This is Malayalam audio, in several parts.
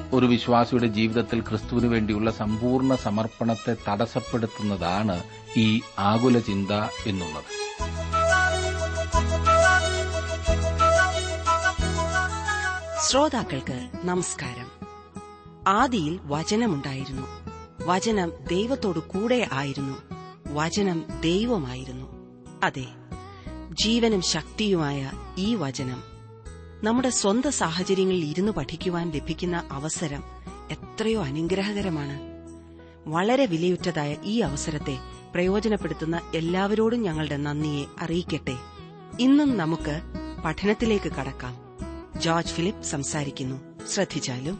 ഒരു വിശ്വാസിയുടെ ജീവിതത്തിൽ ക്രിസ്തുവിനു വേണ്ടിയുള്ള സമ്പൂർണ്ണ സമർപ്പണത്തെ തടസ്സപ്പെടുത്തുന്നതാണ് ഈ ആകുല ചിന്ത എന്നുള്ളത് ശ്രോതാക്കൾക്ക് നമസ്കാരം ആദിയിൽ വചനമുണ്ടായിരുന്നു വചനം ദൈവത്തോടു കൂടെ ആയിരുന്നു വചനം ദൈവമായിരുന്നു അതെ ജീവനും ശക്തിയുമായ ഈ വചനം നമ്മുടെ സ്വന്തം സാഹചര്യങ്ങളിൽ ഇരുന്ന് പഠിക്കുവാൻ ലഭിക്കുന്ന അവസരം എത്രയോ അനുഗ്രഹകരമാണ് വളരെ വിലയുറ്റതായ ഈ അവസരത്തെ പ്രയോജനപ്പെടുത്തുന്ന എല്ലാവരോടും ഞങ്ങളുടെ നന്ദിയെ അറിയിക്കട്ടെ ഇന്നും നമുക്ക് പഠനത്തിലേക്ക് കടക്കാം ജോർജ് ഫിലിപ്പ് സംസാരിക്കുന്നു ശ്രദ്ധിച്ചാലും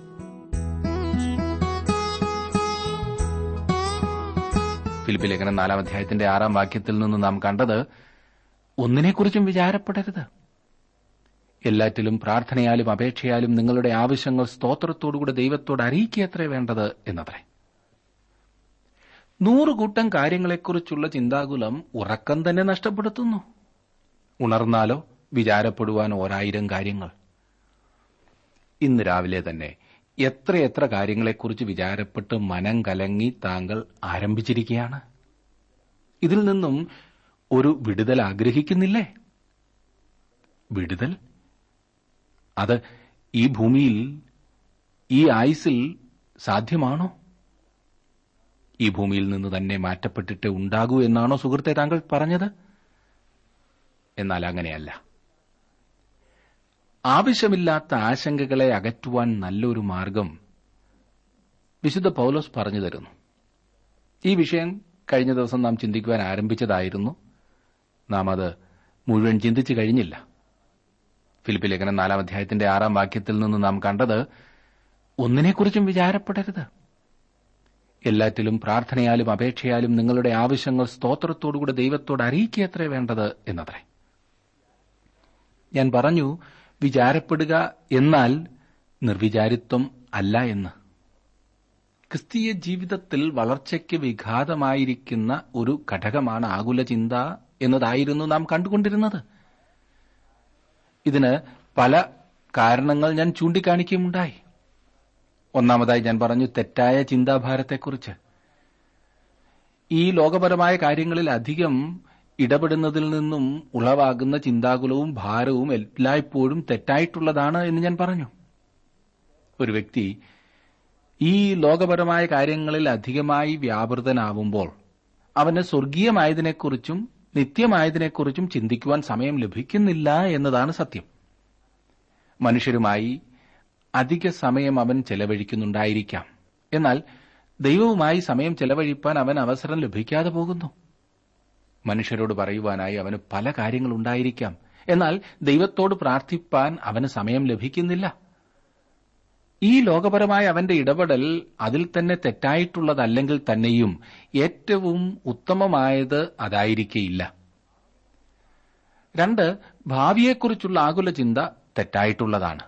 ഫിലിപ്പ് ലേഖനം നാലാം അധ്യായത്തിന്റെ ആറാം വാക്യത്തിൽ നിന്ന് നാം കണ്ടത് ഒന്നിനെക്കുറിച്ചും വിചാരപ്പെടരുത് എല്ലാറ്റിലും പ്രാർത്ഥനയാലും അപേക്ഷയാലും നിങ്ങളുടെ ആവശ്യങ്ങൾ സ്തോത്രത്തോടുകൂടെ ദൈവത്തോട് അറിയിക്കത്രേ വേണ്ടത് എന്നത്രേ നൂറുകൂട്ടം കാര്യങ്ങളെക്കുറിച്ചുള്ള ചിന്താകുലം ഉറക്കം തന്നെ നഷ്ടപ്പെടുത്തുന്നു ഉണർന്നാലോ വിചാരപ്പെടുവാൻ ഓരായിരം കാര്യങ്ങൾ ഇന്ന് രാവിലെ തന്നെ എത്രയെത്ര കാര്യങ്ങളെക്കുറിച്ച് വിചാരപ്പെട്ട് മനം കലങ്ങി താങ്കൾ ആരംഭിച്ചിരിക്കുകയാണ് ഇതിൽ നിന്നും ഒരു വിടുതൽ ആഗ്രഹിക്കുന്നില്ലേ വിടുതൽ അത് ഈ ഭൂമിയിൽ ഈ ആയുസിൽ സാധ്യമാണോ ഈ ഭൂമിയിൽ നിന്ന് തന്നെ മാറ്റപ്പെട്ടിട്ട് ഉണ്ടാകൂ എന്നാണോ സുഹൃത്തെ താങ്കൾ പറഞ്ഞത് എന്നാൽ അങ്ങനെയല്ല ആവശ്യമില്ലാത്ത ആശങ്കകളെ അകറ്റുവാൻ നല്ലൊരു മാർഗം വിശുദ്ധ പൌലോസ് പറഞ്ഞു തരുന്നു ഈ വിഷയം കഴിഞ്ഞ ദിവസം നാം ചിന്തിക്കുവാൻ ആരംഭിച്ചതായിരുന്നു നാം അത് മുഴുവൻ ചിന്തിച്ചു കഴിഞ്ഞില്ല ഫിലിപ്പ് ലേഖനം നാലാം അധ്യായത്തിന്റെ ആറാം വാക്യത്തിൽ നിന്ന് നാം കണ്ടത് ഒന്നിനെക്കുറിച്ചും വിചാരപ്പെടരുത് എല്ലാറ്റിലും പ്രാർത്ഥനയാലും അപേക്ഷയാലും നിങ്ങളുടെ ആവശ്യങ്ങൾ സ്തോത്രത്തോടുകൂടെ ദൈവത്തോട് അറിയിക്കത്രേ വേണ്ടത് എന്നത്രേ ഞാൻ പറഞ്ഞു വിചാരപ്പെടുക എന്നാൽ നിർവിചാരിത്വം അല്ല എന്ന് ക്രിസ്തീയ ജീവിതത്തിൽ വളർച്ചയ്ക്ക് വിഘാതമായിരിക്കുന്ന ഒരു ഘടകമാണ് ആകുല ചിന്ത എന്നതായിരുന്നു നാം കണ്ടുകൊണ്ടിരുന്നത് ഇതിന് പല കാരണങ്ങൾ ഞാൻ ചൂണ്ടിക്കാണിക്കുകയുണ്ടായി ഒന്നാമതായി ഞാൻ പറഞ്ഞു തെറ്റായ ചിന്താഭാരത്തെക്കുറിച്ച് ഈ ലോകപരമായ കാര്യങ്ങളിൽ അധികം ഇടപെടുന്നതിൽ നിന്നും ഉളവാകുന്ന ചിന്താകുലവും ഭാരവും എല്ലായ്പ്പോഴും തെറ്റായിട്ടുള്ളതാണ് എന്ന് ഞാൻ പറഞ്ഞു ഒരു വ്യക്തി ഈ ലോകപരമായ കാര്യങ്ങളിൽ അധികമായി വ്യാപൃതനാവുമ്പോൾ അവന് സ്വർഗീയമായതിനെക്കുറിച്ചും നിത്യമായതിനെക്കുറിച്ചും ചിന്തിക്കുവാൻ സമയം ലഭിക്കുന്നില്ല എന്നതാണ് സത്യം മനുഷ്യരുമായി അധിക സമയം അവൻ ചെലവഴിക്കുന്നുണ്ടായിരിക്കാം എന്നാൽ ദൈവവുമായി സമയം ചെലവഴിപ്പാൻ അവൻ അവസരം ലഭിക്കാതെ പോകുന്നു മനുഷ്യരോട് പറയുവാനായി അവന് പല കാര്യങ്ങളുണ്ടായിരിക്കാം എന്നാൽ ദൈവത്തോട് പ്രാർത്ഥിപ്പാൻ അവന് സമയം ലഭിക്കുന്നില്ല ഈ ലോകപരമായ അവന്റെ ഇടപെടൽ അതിൽ തന്നെ തെറ്റായിട്ടുള്ളതല്ലെങ്കിൽ തന്നെയും ഏറ്റവും ഉത്തമമായത് അതായിരിക്കേയില്ല രണ്ട് ഭാവിയെക്കുറിച്ചുള്ള ആകുല ചിന്ത തെറ്റായിട്ടുള്ളതാണ്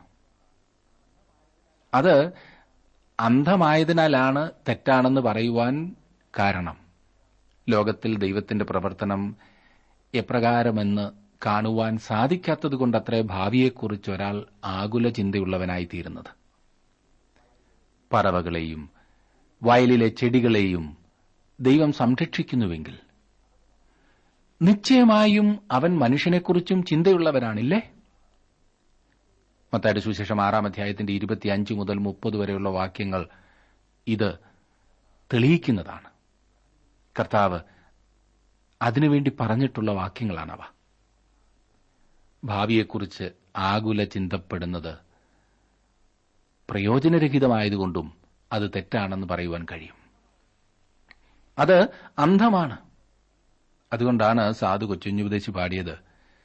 അത് അന്ധമായതിനാലാണ് തെറ്റാണെന്ന് പറയുവാൻ കാരണം ലോകത്തിൽ ദൈവത്തിന്റെ പ്രവർത്തനം എപ്രകാരമെന്ന് കാണുവാൻ സാധിക്കാത്തതുകൊണ്ടത്രേ ഭാവിയെക്കുറിച്ച് ഒരാൾ ആകുല ചിന്തയുള്ളവനായി തീരുന്നത് പറവകളെയും വയലിലെ ചെടികളെയും ദൈവം സംരക്ഷിക്കുന്നുവെങ്കിൽ നിശ്ചയമായും അവൻ മനുഷ്യനെക്കുറിച്ചും ചിന്തയുള്ളവനാണില്ലേ മത്തായുടെ സുവിശേഷം ആറാം അധ്യായത്തിന്റെ ഇരുപത്തിയഞ്ച് മുതൽ മുപ്പത് വരെയുള്ള വാക്യങ്ങൾ ഇത് തെളിയിക്കുന്നതാണ് കർത്താവ് അതിനുവേണ്ടി പറഞ്ഞിട്ടുള്ള വാക്യങ്ങളാണവ ഭാവിയെക്കുറിച്ച് ആകുല ചിന്തപ്പെടുന്നത് പ്രയോജനരഹിതമായതുകൊണ്ടും അത് തെറ്റാണെന്ന് പറയുവാൻ കഴിയും അത് അന്ധമാണ് അതുകൊണ്ടാണ് സാധു കൊച്ചുഞ്ഞുപദേശി പാടിയത്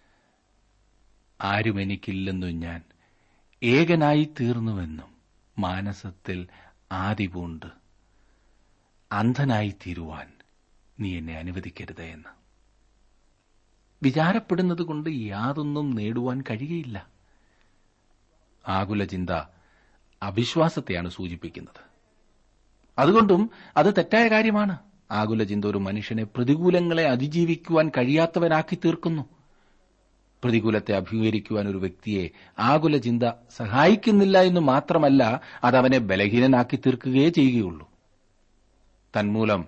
ആരും എനിക്കില്ലെന്നു ഞാൻ ഏകനായി തീർന്നുവെന്നും മാനസത്തിൽ ആദിപൂണ്ട് അന്ധനായി തീരുവാൻ നീ എന്നെ അനുവദിക്കരുത് എന്ന് വിചാരപ്പെടുന്നത് കൊണ്ട് യാതൊന്നും നേടുവാൻ കഴിയുകയില്ല ആകുല ചിന്ത അവിശ്വാസത്തെയാണ് സൂചിപ്പിക്കുന്നത് അതുകൊണ്ടും അത് തെറ്റായ കാര്യമാണ് ആകുല ചിന്ത ഒരു മനുഷ്യനെ പ്രതികൂലങ്ങളെ അതിജീവിക്കുവാൻ കഴിയാത്തവനാക്കി തീർക്കുന്നു പ്രതികൂലത്തെ അഭിമുഖീകരിക്കുവാൻ ഒരു വ്യക്തിയെ ആകുല ചിന്ത സഹായിക്കുന്നില്ല എന്ന് മാത്രമല്ല അതവനെ ബലഹീനനാക്കി തീർക്കുകയേ ചെയ്യുകയുള്ളൂ തന്മൂലം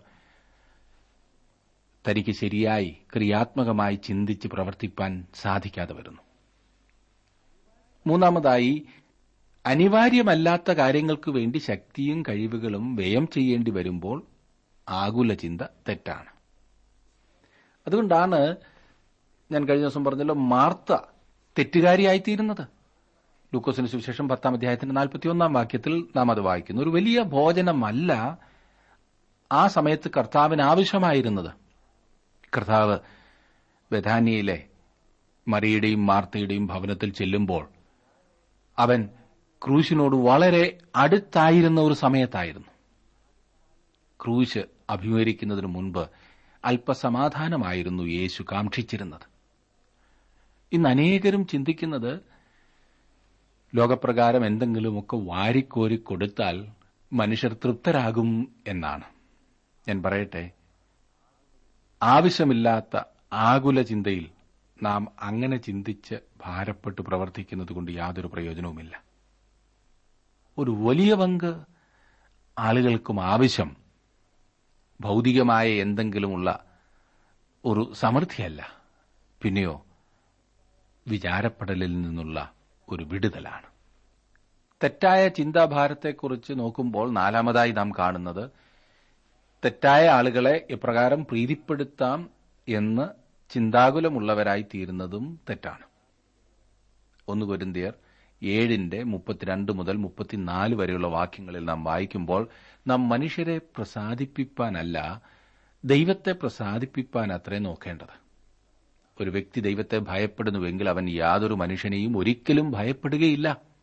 തനിക്ക് ശരിയായി ക്രിയാത്മകമായി ചിന്തിച്ച് പ്രവർത്തിപ്പാൻ സാധിക്കാതെ വരുന്നു മൂന്നാമതായി അനിവാര്യമല്ലാത്ത കാര്യങ്ങൾക്ക് വേണ്ടി ശക്തിയും കഴിവുകളും വ്യയം ചെയ്യേണ്ടി വരുമ്പോൾ ആകുല ചിന്ത തെറ്റാണ് അതുകൊണ്ടാണ് ഞാൻ കഴിഞ്ഞ ദിവസം പറഞ്ഞല്ലോ മാർത്ത തെറ്റുകാരിയായിത്തീരുന്നത് ലൂക്കോസിന് സുവിശേഷം പത്താം അധ്യായത്തിന്റെ നാൽപ്പത്തിയൊന്നാം വാക്യത്തിൽ നാം അത് വായിക്കുന്നു ഒരു വലിയ ഭോജനമല്ല ആ സമയത്ത് കർത്താവിന് ആവശ്യമായിരുന്നത് കർത്താവ് ബഥാനിയയിലെ മറിയുടെയും മാർത്തയുടെയും ഭവനത്തിൽ ചെല്ലുമ്പോൾ അവൻ ക്രൂശിനോട് വളരെ അടുത്തായിരുന്ന ഒരു സമയത്തായിരുന്നു ക്രൂശ് അഭിമുഖീകരിക്കുന്നതിന് മുൻപ് അല്പസമാധാനമായിരുന്നു യേശു കാക്ഷിച്ചിരുന്നത് ഇന്ന് അനേകരും ചിന്തിക്കുന്നത് ലോകപ്രകാരം എന്തെങ്കിലുമൊക്കെ വാരിക്കോരി കൊടുത്താൽ മനുഷ്യർ തൃപ്തരാകും എന്നാണ് ഞാൻ പറയട്ടെ ആവശ്യമില്ലാത്ത ആകുല ചിന്തയിൽ നാം അങ്ങനെ ചിന്തിച്ച് ഭാരപ്പെട്ട് പ്രവർത്തിക്കുന്നത് കൊണ്ട് യാതൊരു പ്രയോജനവുമില്ല ഒരു വലിയ പങ്ക് ആളുകൾക്കും ആവശ്യം ഭൗതികമായ എന്തെങ്കിലുമുള്ള ഒരു സമൃദ്ധിയല്ല പിന്നെയോ വിചാരപ്പെടലിൽ നിന്നുള്ള ഒരു വിടുതലാണ് തെറ്റായ ചിന്താഭാരത്തെക്കുറിച്ച് നോക്കുമ്പോൾ നാലാമതായി നാം കാണുന്നത് തെറ്റായ ആളുകളെ എപ്രകാരം പ്രീതിപ്പെടുത്താം എന്ന് ചിന്താകുലമുള്ളവരായി തീരുന്നതും തെറ്റാണ് ഒന്ന് കൊരിന്തിയർ ഏഴിന്റെ മുപ്പത്തിരണ്ട് മുതൽ മുപ്പത്തിനാല് വരെയുള്ള വാക്യങ്ങളിൽ നാം വായിക്കുമ്പോൾ നാം മനുഷ്യരെ പ്രസാദിപ്പിപ്പാനല്ല ദൈവത്തെ പ്രസാദിപ്പിപ്പാൻ അത്രേ നോക്കേണ്ടത് ഒരു വ്യക്തി ദൈവത്തെ ഭയപ്പെടുന്നുവെങ്കിൽ അവൻ യാതൊരു മനുഷ്യനെയും ഒരിക്കലും ഭയപ്പെടുകയില്ല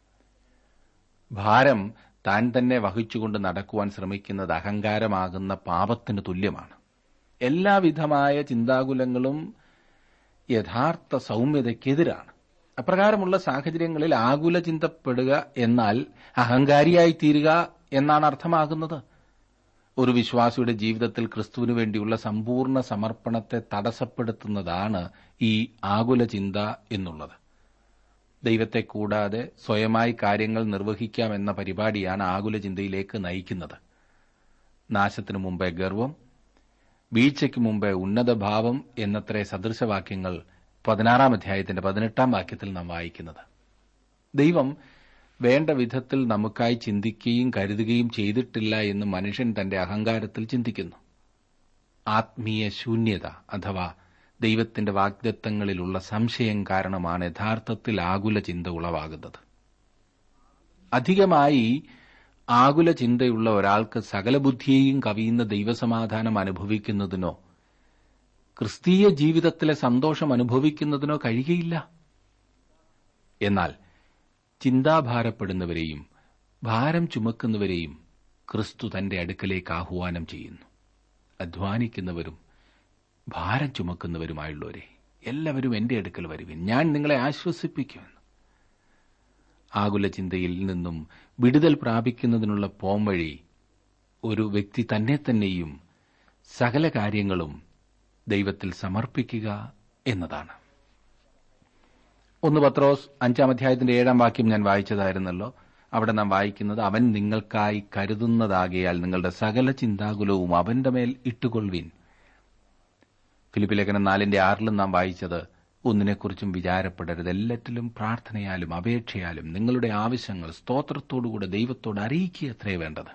ഭാരം താൻ തന്നെ വഹിച്ചുകൊണ്ട് നടക്കുവാൻ ശ്രമിക്കുന്നത് അഹങ്കാരമാകുന്ന പാപത്തിന് തുല്യമാണ് എല്ലാവിധമായ ചിന്താകുലങ്ങളും യഥാർത്ഥ സൗമ്യതയ്ക്കെതിരാണ് അപ്രകാരമുള്ള സാഹചര്യങ്ങളിൽ ആകുല ചിന്തപ്പെടുക എന്നാൽ അഹങ്കാരിയായി തീരുക എന്നാണ് അർത്ഥമാകുന്നത് ഒരു വിശ്വാസിയുടെ ജീവിതത്തിൽ ക്രിസ്തുവിനു വേണ്ടിയുള്ള സമ്പൂർണ്ണ സമർപ്പണത്തെ തടസ്സപ്പെടുത്തുന്നതാണ് ഈ ആകുല ചിന്ത എന്നുള്ളത് ദൈവത്തെ കൂടാതെ സ്വയമായി കാര്യങ്ങൾ നിർവഹിക്കാമെന്ന പരിപാടിയാണ് ആകുല ചിന്തയിലേക്ക് നയിക്കുന്നത് നാശത്തിനു മുമ്പേ ഗർവം വീഴ്ചയ്ക്ക് മുമ്പേ ഉന്നതഭാവം എന്നത്രേ സദൃശവാക്യങ്ങൾ പതിനാറാം അധ്യായത്തിന്റെ പതിനെട്ടാം വാക്യത്തിൽ നാം വായിക്കുന്നത് ദൈവം വേണ്ട വിധത്തിൽ നമുക്കായി ചിന്തിക്കുകയും കരുതുകയും ചെയ്തിട്ടില്ല എന്ന് മനുഷ്യൻ തന്റെ അഹങ്കാരത്തിൽ ചിന്തിക്കുന്നു ആത്മീയ ശൂന്യത അഥവാ ദൈവത്തിന്റെ വാഗ്ദത്തങ്ങളിലുള്ള സംശയം കാരണമാണ് യഥാർത്ഥത്തിൽ ആകുല ചിന്ത ഉളവാകുന്നത് അധികമായി ആകുല ചിന്തയുള്ള ഒരാൾക്ക് സകല ബുദ്ധിയെയും കവിയുന്ന ദൈവസമാധാനം അനുഭവിക്കുന്നതിനോ ക്രിസ്തീയ ജീവിതത്തിലെ സന്തോഷം അനുഭവിക്കുന്നതിനോ കഴിയുകയില്ല എന്നാൽ ചിന്താഭാരപ്പെടുന്നവരെയും ഭാരം ചുമക്കുന്നവരെയും ക്രിസ്തു തന്റെ അടുക്കലേക്ക് ആഹ്വാനം ചെയ്യുന്നു അധ്വാനിക്കുന്നവരും ഭാരം ചുമക്കുന്നവരുമായുള്ളവരെ എല്ലാവരും എന്റെ അടുക്കൽ വരുവിൻ ഞാൻ നിങ്ങളെ ആശ്വസിപ്പിക്കുമെന്ന് ആകുല ചിന്തയിൽ നിന്നും വിടുതൽ പ്രാപിക്കുന്നതിനുള്ള പോംവഴി ഒരു വ്യക്തി തന്നെ തന്നെയും സകല കാര്യങ്ങളും ദൈവത്തിൽ സമർപ്പിക്കുക എന്നതാണ് ഒന്ന് പത്രോസ് അഞ്ചാം അധ്യായത്തിന്റെ ഏഴാം വാക്യം ഞാൻ വായിച്ചതായിരുന്നല്ലോ അവിടെ നാം വായിക്കുന്നത് അവൻ നിങ്ങൾക്കായി കരുതുന്നതാകയാൽ നിങ്ങളുടെ സകല ചിന്താകുലവും അവന്റെ മേൽ ഇട്ടുകൊള്ളുവിൻ ഫിലിപ്പ് ലേഖനം നാലിന്റെ ആറിലും നാം വായിച്ചത് ഒന്നിനെക്കുറിച്ചും വിചാരപ്പെടരുത് എല്ലാറ്റിലും പ്രാർത്ഥനയാലും അപേക്ഷയാലും നിങ്ങളുടെ ആവശ്യങ്ങൾ സ്തോത്രത്തോടുകൂടെ ദൈവത്തോട് അറിയിക്കുക അത്രേ വേണ്ടത്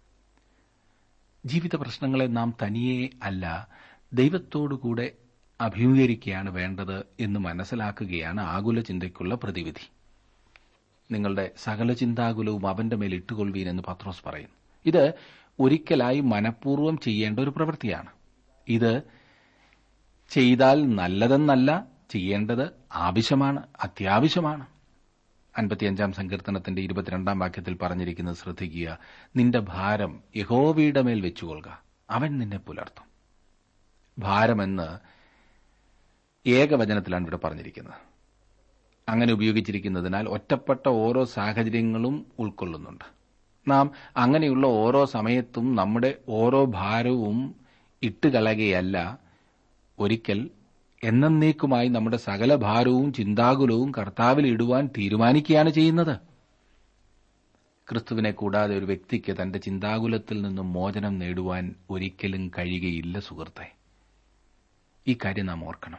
ജീവിത പ്രശ്നങ്ങളെ നാം തനിയെ അല്ല ദൈവത്തോടുകൂടെ അഭിമുഖീകരിക്കുകയാണ് വേണ്ടത് എന്ന് മനസ്സിലാക്കുകയാണ് ആകുല ചിന്തയ്ക്കുള്ള പ്രതിവിധി നിങ്ങളുടെ സകല ചിന്താകുലവും അവന്റെ മേൽ ഇട്ടുകൊള്ളുവീൻ എന്ന് പത്രോസ് പറയുന്നു ഇത് ഒരിക്കലായി മനഃപൂർവ്വം ചെയ്യേണ്ട ഒരു പ്രവൃത്തിയാണ് ഇത് ചെയ്താൽ നല്ലതെന്നല്ല ചെയ്യേണ്ടത് ആവശ്യമാണ് അത്യാവശ്യമാണ് അൻപത്തിയഞ്ചാം സങ്കീർത്തനത്തിന്റെ ഇരുപത്തിരണ്ടാം വാക്യത്തിൽ പറഞ്ഞിരിക്കുന്നത് ശ്രദ്ധിക്കുക നിന്റെ ഭാരം യഹോവയുടെ മേൽ വെച്ചുകൊള്ളുക അവൻ നിന്നെ പുലർത്തും ഭാരമെന്ന് ഏകവചനത്തിലാണ് ഇവിടെ പറഞ്ഞിരിക്കുന്നത് അങ്ങനെ ഉപയോഗിച്ചിരിക്കുന്നതിനാൽ ഒറ്റപ്പെട്ട ഓരോ സാഹചര്യങ്ങളും ഉൾക്കൊള്ളുന്നുണ്ട് നാം അങ്ങനെയുള്ള ഓരോ സമയത്തും നമ്മുടെ ഓരോ ഭാരവും ഇട്ടുകളയുകയല്ല ഒരിക്കൽ എന്നേക്കുമായി നമ്മുടെ സകല ഭാരവും ചിന്താകുലവും കർത്താവിൽ ഇടുവാൻ തീരുമാനിക്കുകയാണ് ചെയ്യുന്നത് ക്രിസ്തുവിനെ കൂടാതെ ഒരു വ്യക്തിക്ക് തന്റെ ചിന്താകുലത്തിൽ നിന്നും മോചനം നേടുവാൻ ഒരിക്കലും കഴിയുകയില്ല സുഹൃത്തെ ഈ കാര്യം നാം ഓർക്കണം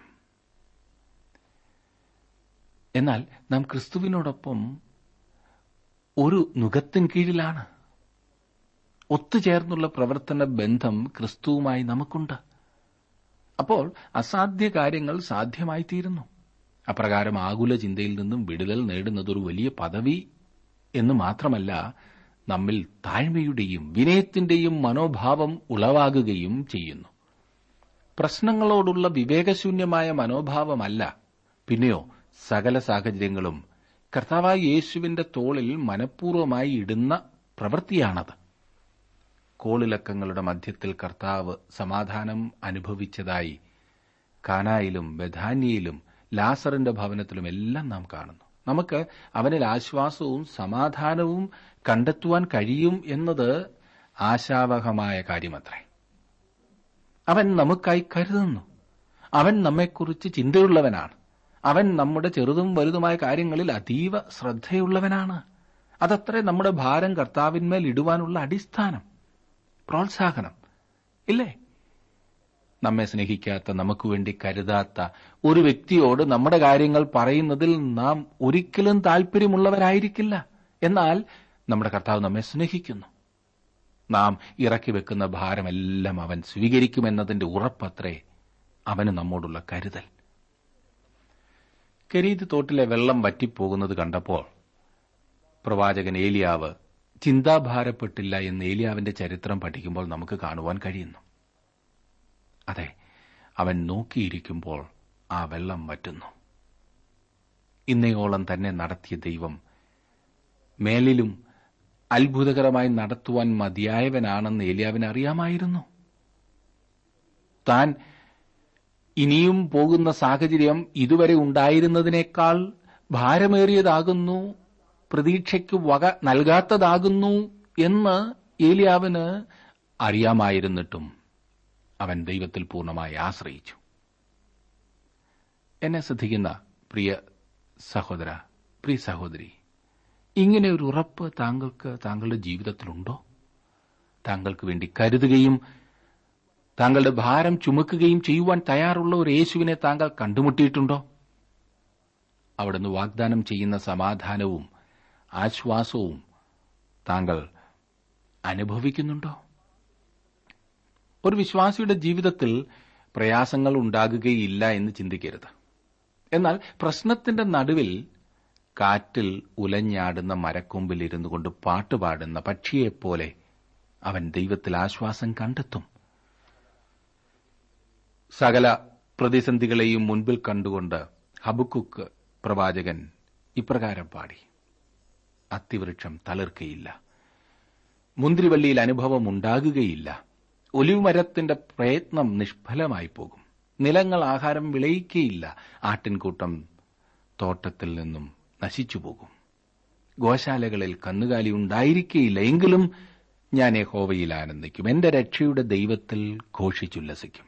എന്നാൽ നാം ക്രിസ്തുവിനോടൊപ്പം ഒരു നുഖത്തിൻ കീഴിലാണ് ഒത്തുചേർന്നുള്ള പ്രവർത്തന ബന്ധം ക്രിസ്തുവുമായി നമുക്കുണ്ട് അപ്പോൾ അസാധ്യ കാര്യങ്ങൾ സാധ്യമായി തീരുന്നു അപ്രകാരം ആകുല ചിന്തയിൽ നിന്നും വിടുതൽ നേടുന്നത് ഒരു വലിയ പദവി എന്ന് മാത്രമല്ല നമ്മിൽ താഴ്മയുടെയും വിനയത്തിന്റെയും മനോഭാവം ഉളവാകുകയും ചെയ്യുന്നു പ്രശ്നങ്ങളോടുള്ള വിവേകശൂന്യമായ മനോഭാവമല്ല പിന്നെയോ സകല സാഹചര്യങ്ങളും കർത്താവായ യേശുവിന്റെ തോളിൽ മനഃപൂർവ്വമായി ഇടുന്ന പ്രവൃത്തിയാണത് കോളിലക്കങ്ങളുടെ മധ്യത്തിൽ കർത്താവ് സമാധാനം അനുഭവിച്ചതായി കാനായിലും ബഥാനിയയിലും ലാസറിന്റെ ഭവനത്തിലും എല്ലാം നാം കാണുന്നു നമുക്ക് അവനിൽ ആശ്വാസവും സമാധാനവും കണ്ടെത്തുവാൻ കഴിയും എന്നത് ആശാവഹമായ കാര്യമത്രേ അവൻ നമുക്കായി കരുതുന്നു അവൻ നമ്മെക്കുറിച്ച് ചിന്തയുള്ളവനാണ് അവൻ നമ്മുടെ ചെറുതും വലുതുമായ കാര്യങ്ങളിൽ അതീവ ശ്രദ്ധയുള്ളവനാണ് അതത്രേ നമ്മുടെ ഭാരം കർത്താവിന്മേൽ ഇടുവാനുള്ള അടിസ്ഥാനം പ്രോത്സാഹനം ഇല്ലേ നമ്മെ സ്നേഹിക്കാത്ത നമുക്ക് വേണ്ടി കരുതാത്ത ഒരു വ്യക്തിയോട് നമ്മുടെ കാര്യങ്ങൾ പറയുന്നതിൽ നാം ഒരിക്കലും താൽപര്യമുള്ളവരായിരിക്കില്ല എന്നാൽ നമ്മുടെ കർത്താവ് നമ്മെ സ്നേഹിക്കുന്നു നാം ഇറക്കി വെക്കുന്ന ഭാരമെല്ലാം അവൻ സ്വീകരിക്കുമെന്നതിന്റെ ഉറപ്പത്രേ അവന് നമ്മോടുള്ള കരുതൽ കരീത് തോട്ടിലെ വെള്ളം വറ്റിപ്പോകുന്നത് കണ്ടപ്പോൾ പ്രവാചകൻ ഏലിയാവ് ചിന്താഭാരപ്പെട്ടില്ല എന്ന് ഏലിയാവിന്റെ ചരിത്രം പഠിക്കുമ്പോൾ നമുക്ക് കാണുവാൻ കഴിയുന്നു അതെ അവൻ നോക്കിയിരിക്കുമ്പോൾ ആ വെള്ളം വറ്റുന്നു ഇന്നയോളം തന്നെ നടത്തിയ ദൈവം മേലിലും അത്ഭുതകരമായി നടത്തുവാൻ മതിയായവനാണെന്ന് ഏലിയാവിന് അറിയാമായിരുന്നു താൻ ഇനിയും പോകുന്ന സാഹചര്യം ഇതുവരെ ഉണ്ടായിരുന്നതിനേക്കാൾ ഭാരമേറിയതാകുന്നു പ്രതീക്ഷയ്ക്ക് വക നൽകാത്തതാകുന്നു എന്ന് ഏലിയാവിന് അറിയാമായിരുന്നിട്ടും അവൻ ദൈവത്തിൽ പൂർണ്ണമായി ആശ്രയിച്ചു എന്നെ ശ്രദ്ധിക്കുന്ന പ്രിയ സഹോദര പ്രിയ സഹോദരി ഇങ്ങനെ ഒരു ഉറപ്പ് താങ്കൾക്ക് താങ്കളുടെ ജീവിതത്തിലുണ്ടോ താങ്കൾക്ക് വേണ്ടി കരുതുകയും താങ്കളുടെ ഭാരം ചുമക്കുകയും ചെയ്യുവാൻ തയ്യാറുള്ള ഒരു യേശുവിനെ താങ്കൾ കണ്ടുമുട്ടിയിട്ടുണ്ടോ അവിടുന്ന് വാഗ്ദാനം ചെയ്യുന്ന സമാധാനവും ആശ്വാസവും താങ്കൾ അനുഭവിക്കുന്നുണ്ടോ ഒരു വിശ്വാസിയുടെ ജീവിതത്തിൽ പ്രയാസങ്ങൾ ഉണ്ടാകുകയില്ല എന്ന് ചിന്തിക്കരുത് എന്നാൽ പ്രശ്നത്തിന്റെ നടുവിൽ കാറ്റിൽ ഉലഞ്ഞാടുന്ന മരക്കൊമ്പിൽ ഇരുന്നു കൊണ്ട് പാട്ടുപാടുന്ന പക്ഷിയെപ്പോലെ അവൻ ദൈവത്തിൽ ആശ്വാസം കണ്ടെത്തും സകല പ്രതിസന്ധികളെയും മുൻപിൽ കണ്ടുകൊണ്ട് ഹബുക്കുക്ക് പ്രവാചകൻ ഇപ്രകാരം പാടി അത്തിവൃക്ഷം തളിർക്കയില്ല മുന്തിരിവള്ളിയിൽ അനുഭവം ഉണ്ടാകുകയില്ല ഒലിവുമരത്തിന്റെ പ്രയത്നം നിഷ്ഫലമായി പോകും നിലങ്ങൾ ആഹാരം വിളയിക്കയില്ല ആട്ടിൻകൂട്ടം തോട്ടത്തിൽ നിന്നും നശിച്ചുപോകും ഗോശാലകളിൽ കന്നുകാലി ഉണ്ടായിരിക്കയില്ല എങ്കിലും ഞാൻ യഹോവയിൽ ആനന്ദിക്കും എന്റെ രക്ഷയുടെ ദൈവത്തിൽ ഘോഷിച്ചുല്ലസിക്കും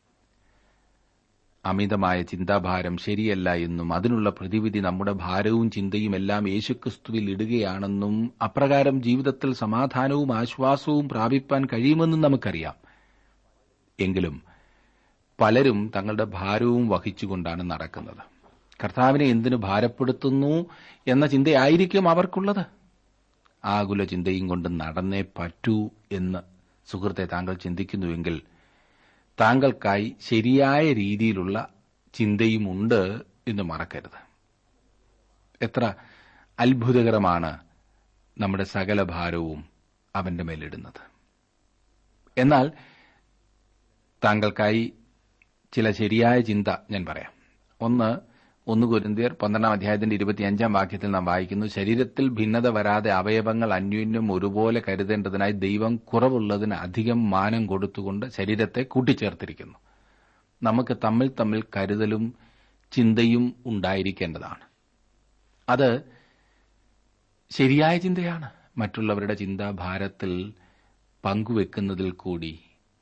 അമിതമായ ചിന്താഭാരം ശരിയല്ല എന്നും അതിനുള്ള പ്രതിവിധി നമ്മുടെ ഭാരവും ചിന്തയും എല്ലാം യേശുക്രിസ്തുവിൽ ഇടുകയാണെന്നും അപ്രകാരം ജീവിതത്തിൽ സമാധാനവും ആശ്വാസവും പ്രാപിപ്പാൻ കഴിയുമെന്നും നമുക്കറിയാം എങ്കിലും പലരും തങ്ങളുടെ ഭാരവും വഹിച്ചുകൊണ്ടാണ് നടക്കുന്നത് കർത്താവിനെ എന്തിനു ഭാരപ്പെടുത്തുന്നു എന്ന ചിന്തയായിരിക്കും അവർക്കുള്ളത് ആകുല ചിന്തയും കൊണ്ട് നടന്നേ പറ്റൂ എന്ന് സുഹൃത്തെ താങ്കൾ ചിന്തിക്കുന്നുവെങ്കിൽ താങ്കൾക്കായി ശരിയായ രീതിയിലുള്ള ചിന്തയുമുണ്ട് എന്ന് മറക്കരുത് എത്ര അത്ഭുതകരമാണ് നമ്മുടെ സകല ഭാരവും അവന്റെ മേലിടുന്നത് എന്നാൽ താങ്കൾക്കായി ചില ശരിയായ ചിന്ത ഞാൻ പറയാം ഒന്ന് ഒന്ന് കുരുന്തിയർ പന്ത്രണ്ടാം അധ്യായത്തിന്റെ ഇരുപത്തിയഞ്ചാം വാക്യത്തിൽ നാം വായിക്കുന്നു ശരീരത്തിൽ ഭിന്നത വരാതെ അവയവങ്ങൾ അന്യോന്യം ഒരുപോലെ കരുതേണ്ടതിനായി ദൈവം കുറവുള്ളതിന് അധികം മാനം കൊടുത്തുകൊണ്ട് ശരീരത്തെ കൂട്ടിച്ചേർത്തിരിക്കുന്നു നമുക്ക് തമ്മിൽ തമ്മിൽ കരുതലും ചിന്തയും ഉണ്ടായിരിക്കേണ്ടതാണ് അത് ശരിയായ ചിന്തയാണ് മറ്റുള്ളവരുടെ ചിന്താഭാരത്തിൽ പങ്കുവെക്കുന്നതിൽ കൂടി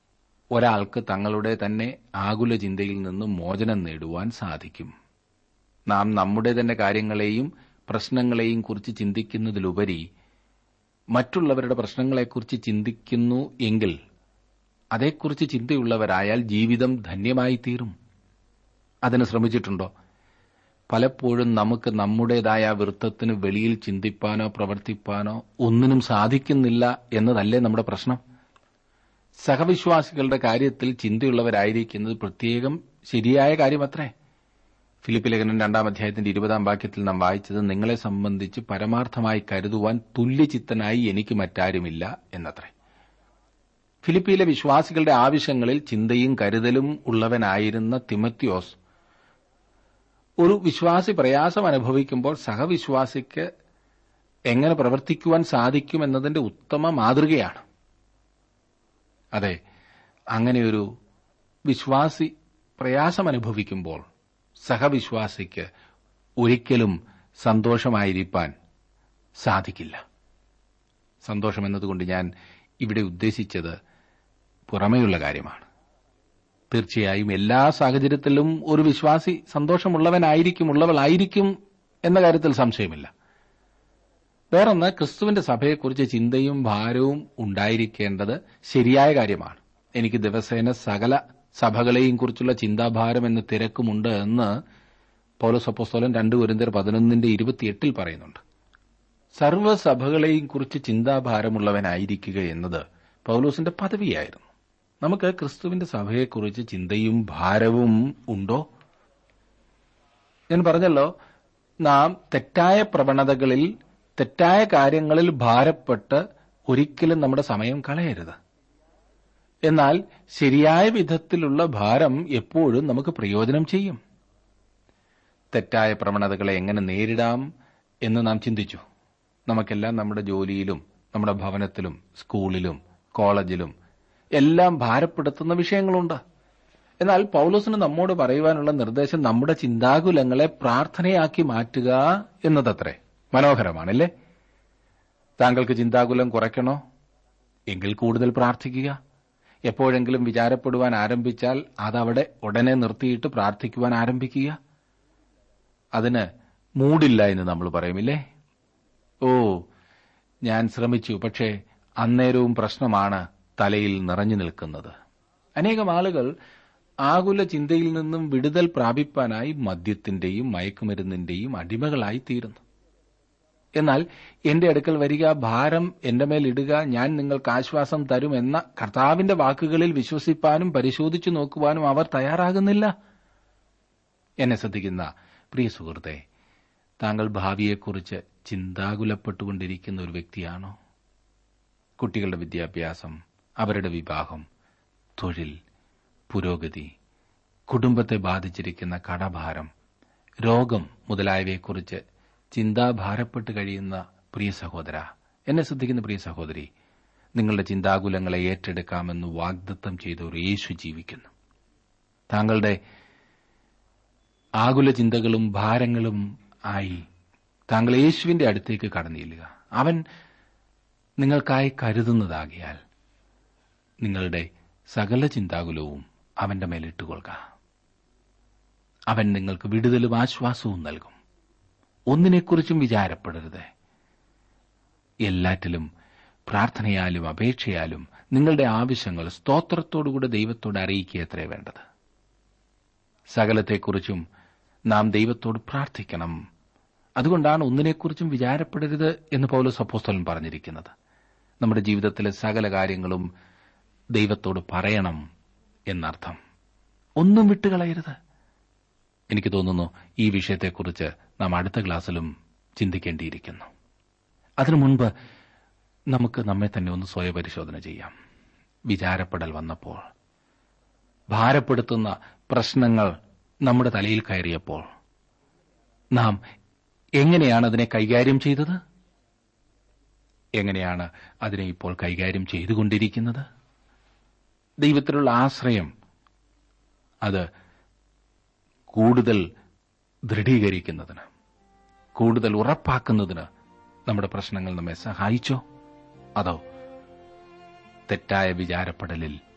ഒരാൾക്ക് തങ്ങളുടെ തന്നെ ആകുല ചിന്തയിൽ നിന്ന് മോചനം നേടുവാൻ സാധിക്കും നാം നമ്മുടെ തന്നെ കാര്യങ്ങളെയും പ്രശ്നങ്ങളെയും കുറിച്ച് ചിന്തിക്കുന്നതിലുപരി മറ്റുള്ളവരുടെ പ്രശ്നങ്ങളെക്കുറിച്ച് ചിന്തിക്കുന്നു എങ്കിൽ അതേക്കുറിച്ച് ചിന്തയുള്ളവരായാൽ ജീവിതം ധന്യമായി തീരും അതിന് ശ്രമിച്ചിട്ടുണ്ടോ പലപ്പോഴും നമുക്ക് നമ്മുടേതായ വൃത്തത്തിന് വെളിയിൽ ചിന്തിപ്പാനോ പ്രവർത്തിപ്പാനോ ഒന്നിനും സാധിക്കുന്നില്ല എന്നതല്ലേ നമ്മുടെ പ്രശ്നം സഹവിശ്വാസികളുടെ കാര്യത്തിൽ ചിന്തയുള്ളവരായിരിക്കുന്നത് പ്രത്യേകം ശരിയായ കാര്യമത്രേ ഫിലിപ്പ് ലേഖനം രണ്ടാം അധ്യായത്തിന്റെ ഇരുപതാം വാക്യത്തിൽ നാം വായിച്ചത് നിങ്ങളെ സംബന്ധിച്ച് പരമാർത്ഥമായി കരുതുവാൻ തുല്യചിത്തനായി എനിക്ക് മറ്റാരുമില്ല എന്നത്രേ ഫിലിപ്പിയിലെ വിശ്വാസികളുടെ ആവശ്യങ്ങളിൽ ചിന്തയും കരുതലും ഉള്ളവനായിരുന്ന തിമത്യോസ് ഒരു വിശ്വാസി പ്രയാസം അനുഭവിക്കുമ്പോൾ സഹവിശ്വാസിക്ക് എങ്ങനെ പ്രവർത്തിക്കുവാൻ സാധിക്കുമെന്നതിന്റെ ഉത്തമ മാതൃകയാണ് അതെ അങ്ങനെയൊരു വിശ്വാസി പ്രയാസം അനുഭവിക്കുമ്പോൾ സഹവിശ്വാസിക്ക് ഒരിക്കലും സന്തോഷമായിരിക്കാൻ സാധിക്കില്ല സന്തോഷം എന്നതുകൊണ്ട് ഞാൻ ഇവിടെ ഉദ്ദേശിച്ചത് പുറമെയുള്ള കാര്യമാണ് തീർച്ചയായും എല്ലാ സാഹചര്യത്തിലും ഒരു വിശ്വാസി സന്തോഷമുള്ളവനായിരിക്കും ഉള്ളവളായിരിക്കും എന്ന കാര്യത്തിൽ സംശയമില്ല വേറൊന്ന് ക്രിസ്തുവിന്റെ സഭയെക്കുറിച്ച് ചിന്തയും ഭാരവും ഉണ്ടായിരിക്കേണ്ടത് ശരിയായ കാര്യമാണ് എനിക്ക് ദിവസേന സകല സഭകളെയും കുറിച്ചുള്ള ചിന്താഭാരം എന്ന തിരക്കുമുണ്ട് എന്ന് പൗലോസപ്പോസ്തോലൻ രണ്ട് കുരിന്തർ പതിനൊന്നിന്റെ ഇരുപത്തിയെട്ടിൽ പറയുന്നുണ്ട് സർവ്വസഭകളെയും കുറിച്ച് ചിന്താഭാരമുള്ളവനായിരിക്കുക എന്നത് പൗലോസിന്റെ പദവിയായിരുന്നു നമുക്ക് ക്രിസ്തുവിന്റെ സഭയെക്കുറിച്ച് ചിന്തയും ഭാരവും ഉണ്ടോ ഞാൻ പറഞ്ഞല്ലോ നാം തെറ്റായ പ്രവണതകളിൽ തെറ്റായ കാര്യങ്ങളിൽ ഭാരപ്പെട്ട് ഒരിക്കലും നമ്മുടെ സമയം കളയരുത് എന്നാൽ ശരിയായ വിധത്തിലുള്ള ഭാരം എപ്പോഴും നമുക്ക് പ്രയോജനം ചെയ്യും തെറ്റായ പ്രവണതകളെ എങ്ങനെ നേരിടാം എന്ന് നാം ചിന്തിച്ചു നമുക്കെല്ലാം നമ്മുടെ ജോലിയിലും നമ്മുടെ ഭവനത്തിലും സ്കൂളിലും കോളേജിലും എല്ലാം ഭാരപ്പെടുത്തുന്ന വിഷയങ്ങളുണ്ട് എന്നാൽ പൗലോസിന് നമ്മോട് പറയുവാനുള്ള നിർദ്ദേശം നമ്മുടെ ചിന്താകുലങ്ങളെ പ്രാർത്ഥനയാക്കി മാറ്റുക എന്നതത്രേ മനോഹരമാണല്ലേ താങ്കൾക്ക് ചിന്താകുലം കുറയ്ക്കണോ എങ്കിൽ കൂടുതൽ പ്രാർത്ഥിക്കുക എപ്പോഴെങ്കിലും വിചാരപ്പെടുവാൻ ആരംഭിച്ചാൽ അതവിടെ ഉടനെ നിർത്തിയിട്ട് പ്രാർത്ഥിക്കുവാൻ ആരംഭിക്കുക അതിന് മൂടില്ല എന്ന് നമ്മൾ പറയുമില്ലേ ഓ ഞാൻ ശ്രമിച്ചു പക്ഷേ അന്നേരവും പ്രശ്നമാണ് തലയിൽ നിറഞ്ഞു നിൽക്കുന്നത് അനേകം ആളുകൾ ആകുല ചിന്തയിൽ നിന്നും വിടുതൽ പ്രാപിപ്പാനായി മദ്യത്തിന്റെയും മയക്കുമരുന്നിന്റെയും അടിമകളായി തീരുന്നു എന്നാൽ എന്റെ അടുക്കൽ വരിക ഭാരം എന്റെ മേൽ ഇടുക ഞാൻ നിങ്ങൾക്ക് ആശ്വാസം തരും എന്ന കർത്താവിന്റെ വാക്കുകളിൽ വിശ്വസിപ്പാനും പരിശോധിച്ചു നോക്കുവാനും അവർ തയ്യാറാകുന്നില്ല എന്നെ ശ്രദ്ധിക്കുന്ന പ്രിയ സുഹൃത്തെ താങ്കൾ ഭാവിയെക്കുറിച്ച് ചിന്താകുലപ്പെട്ടുകൊണ്ടിരിക്കുന്ന ഒരു വ്യക്തിയാണോ കുട്ടികളുടെ വിദ്യാഭ്യാസം അവരുടെ വിവാഹം തൊഴിൽ പുരോഗതി കുടുംബത്തെ ബാധിച്ചിരിക്കുന്ന കടഭാരം രോഗം മുതലായവയെക്കുറിച്ച് ചിന്താഭാരപ്പെട്ട് കഴിയുന്ന പ്രിയ സഹോദര എന്നെ ശ്രദ്ധിക്കുന്ന പ്രിയ സഹോദരി നിങ്ങളുടെ ചിന്താകുലങ്ങളെ ഏറ്റെടുക്കാമെന്ന് വാഗ്ദത്തം ചെയ്ത ഒരു യേശു ജീവിക്കുന്നു താങ്കളുടെ ആകുല ചിന്തകളും ഭാരങ്ങളും ആയി താങ്കൾ യേശുവിന്റെ അടുത്തേക്ക് കടന്നില്ലുക അവൻ നിങ്ങൾക്കായി കരുതുന്നതാകിയാൽ നിങ്ങളുടെ സകല ചിന്താകുലവും അവന്റെ മേലിട്ടുകൊള്ളുക അവൻ നിങ്ങൾക്ക് വിടുതലും ആശ്വാസവും നൽകും ഒന്നിനെക്കുറിച്ചും വിചാരപ്പെടരുത് എല്ലാറ്റിലും പ്രാർത്ഥനയാലും അപേക്ഷയാലും നിങ്ങളുടെ ആവശ്യങ്ങൾ സ്തോത്രത്തോടുകൂടെ ദൈവത്തോട് അറിയിക്കുകയത്രേ വേണ്ടത് സകലത്തെക്കുറിച്ചും നാം ദൈവത്തോട് പ്രാർത്ഥിക്കണം അതുകൊണ്ടാണ് ഒന്നിനെക്കുറിച്ചും വിചാരപ്പെടരുത് എന്ന് പൗലോസ് അപ്പോസ്തലൻ പറഞ്ഞിരിക്കുന്നത് നമ്മുടെ ജീവിതത്തിലെ സകല കാര്യങ്ങളും ദൈവത്തോട് പറയണം എന്നർത്ഥം ഒന്നും വിട്ടുകളയരുത് എനിക്ക് തോന്നുന്നു ഈ വിഷയത്തെക്കുറിച്ച് നാം അടുത്ത ക്ലാസ്സിലും ചിന്തിക്കേണ്ടിയിരിക്കുന്നു അതിനു മുൻപ് നമുക്ക് നമ്മെ തന്നെ ഒന്ന് സ്വയപരിശോധന ചെയ്യാം വിചാരപ്പെടൽ വന്നപ്പോൾ ഭാരപ്പെടുത്തുന്ന പ്രശ്നങ്ങൾ നമ്മുടെ തലയിൽ കയറിയപ്പോൾ നാം എങ്ങനെയാണ് അതിനെ കൈകാര്യം ചെയ്തത് എങ്ങനെയാണ് അതിനെ ഇപ്പോൾ കൈകാര്യം ചെയ്തുകൊണ്ടിരിക്കുന്നത് ദൈവത്തിലുള്ള ആശ്രയം അത് കൂടുതൽ ദൃഢീകരിക്കുന്നതിന് കൂടുതൽ ഉറപ്പാക്കുന്നതിന് നമ്മുടെ പ്രശ്നങ്ങൾ നമ്മെ സഹായിച്ചോ അതോ തെറ്റായ വിചാരപ്പെടലിൽ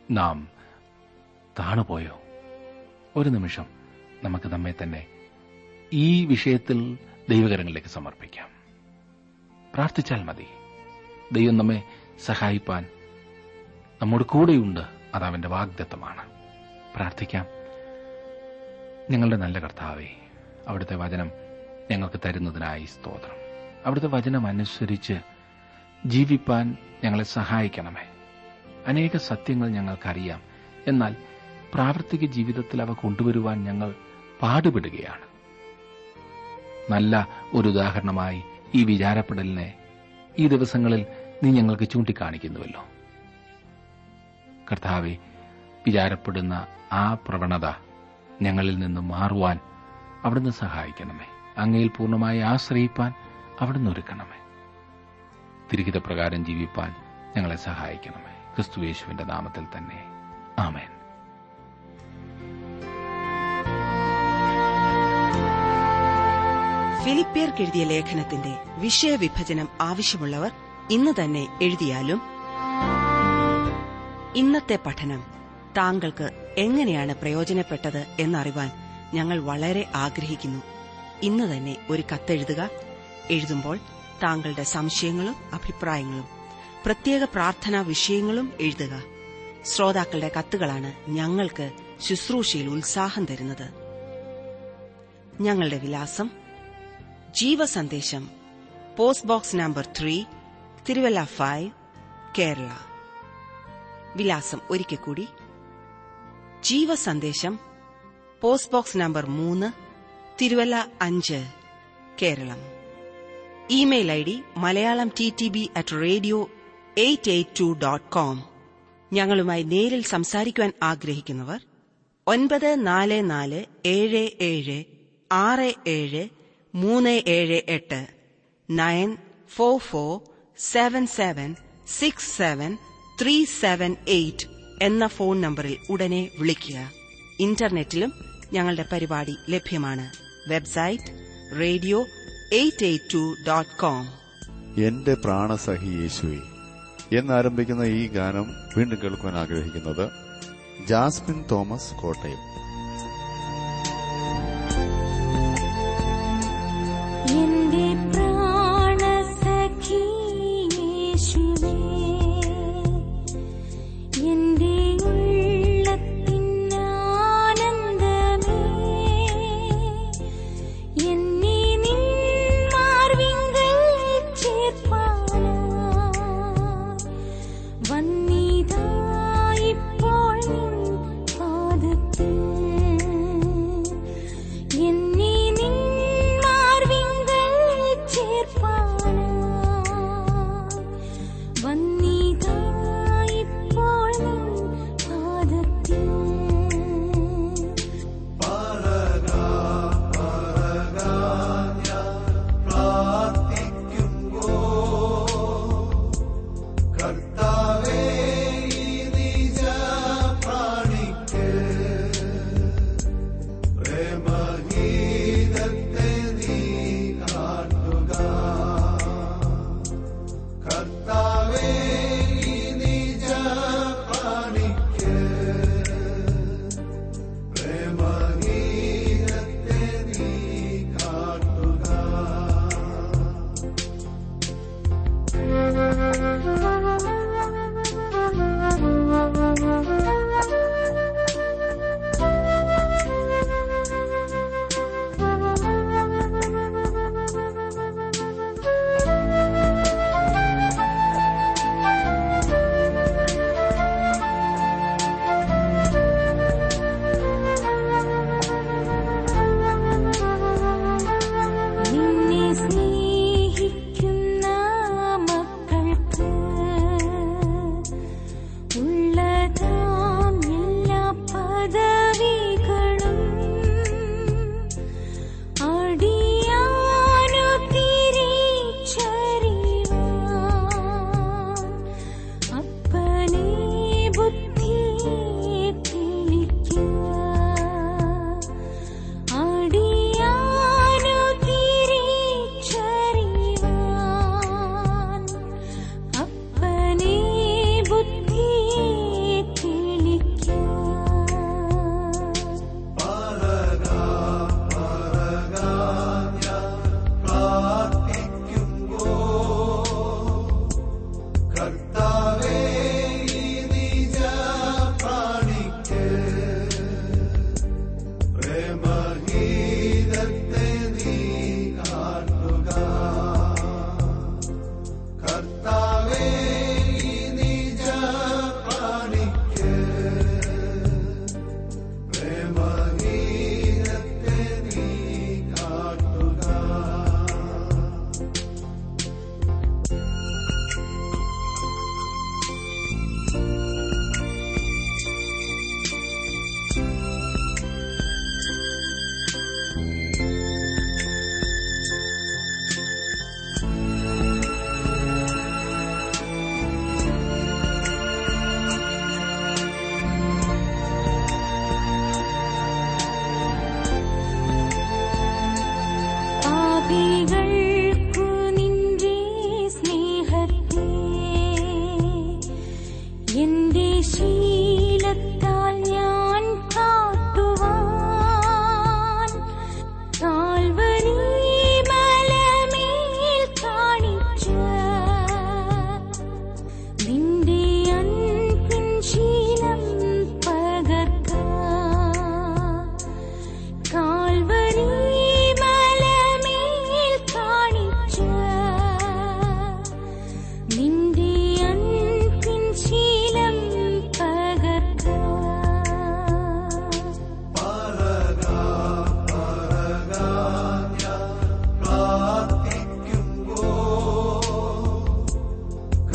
നാം താണുപോയോ ഒരു നിമിഷം നമുക്ക് നമ്മെ തന്നെ ഈ വിഷയത്തിൽ ദൈവകരങ്ങളിലേക്ക് സമർപ്പിക്കാം പ്രാർത്ഥിച്ചാൽ മതി ദൈവം നമ്മെ സഹായിപ്പാൻ നമ്മോട് കൂടെയുണ്ട് അത് അവന്റെ വാഗ്ദത്തമാണ് പ്രാർത്ഥിക്കാം ഞങ്ങളുടെ നല്ല കർത്താവേ അവിടുത്തെ വചനം ഞങ്ങൾക്ക് തരുന്നതിനായി സ്തോത്രം അവിടുത്തെ വചനം അനുസരിച്ച് ജീവിപ്പാൻ ഞങ്ങളെ സഹായിക്കണമേ അനേക സത്യങ്ങൾ ഞങ്ങൾക്കറിയാം എന്നാൽ പ്രാവർത്തിക ജീവിതത്തിൽ അവ കൊണ്ടുവരുവാൻ ഞങ്ങൾ പാടുപെടുകയാണ് നല്ല ഒരു ഉദാഹരണമായി ഈ വിചാരപ്പെടലിനെ ഈ ദിവസങ്ങളിൽ നീ ഞങ്ങൾക്ക് ചൂണ്ടിക്കാണിക്കുന്നുവല്ലോ കർത്താവെ വിചാരപ്പെടുന്ന ആ പ്രവണത ഞങ്ങളിൽ നിന്നും മാറുവാൻ അവിടുന്ന് സഹായിക്കണമേ അങ്ങയിൽ പൂർണ്ണമായി ആശ്രയിപ്പാൻ അവിടുന്ന് ഒരുക്കണമേ തിരികിത പ്രകാരം ജീവിപ്പാൻ ഞങ്ങളെ സഹായിക്കണമേ ക്രിസ്തുവേശുവിന്റെ നാമത്തിൽ തന്നെ ആമേൻ ഫിലിപ്പിയർക്കെഴുതിയ ലേഖനത്തിന്റെ വിഷയവിഭജനം ആവശ്യമുള്ളവർ ഇന്ന് തന്നെ എഴുതിയാലും ഇന്നത്തെ പഠനം താങ്കൾക്ക് എങ്ങനെയാണ് പ്രയോജനപ്പെട്ടത് എന്നറിവാൻ ഞങ്ങൾ വളരെ ആഗ്രഹിക്കുന്നു ഇന്ന് തന്നെ ഒരു കത്തെഴുതുക എഴുതുമ്പോൾ താങ്കളുടെ സംശയങ്ങളും അഭിപ്രായങ്ങളും പ്രത്യേക പ്രാർത്ഥനാ വിഷയങ്ങളും എഴുതുക ശ്രോതാക്കളുടെ കത്തുകളാണ് ഞങ്ങൾക്ക് ശുശ്രൂഷയിൽ ഉത്സാഹം തരുന്നത് ഞങ്ങളുടെ വിലാസം Jeevasandesham post box number three Thiruvalla five Kerala വിലാസം ഒരിക്കൽ കൂടി ജീവസന്ദേശം പോസ്റ്റ് ബോക്സ് നമ്പർ മൂന്ന് തിരുവല്ല അഞ്ച് Keralam email I D Malayalam T T B at radio eight eight two dot com ഞങ്ങളുമായി നേരിൽ സംസാരിക്കുവാൻ ആഗ്രഹിക്കുന്നവർ ഒൻപത് നാല് നാല് ഏഴ് ഏഴ് ആറ് ഏഴ് മൂന്ന് ഏഴ് എട്ട് nine four four seven seven six seven three seven eight എന്ന ഫോൺ നമ്പറിൽ ഉടനെ വിളിക്കുക ഇന്റർനെറ്റിലും ഞങ്ങളുടെ പരിപാടി ലഭ്യമാണ് website radio eight eight two dot com എന്റെ പ്രാണസഹി യേശുവെ എന്നാരംഭിക്കുന്ന ഈ ഗാനം വീണ്ടും കേൾക്കുവാൻ ആഗ്രഹിക്കുന്നത് ജാസ്മിൻ തോമസ് കോട്ടയം എന്റെ പ്രാണസഖി യേശുവേ എന്റെ ഉള്ളത്തിനാനന്ദമേ എന്നെ നിൻ മാർവിങ്കൽ ചേർപ്പാനായി വന്നിതാ ഇപ്പോൾ നിൻ പാദത്തിൽ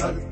കർത്താവേ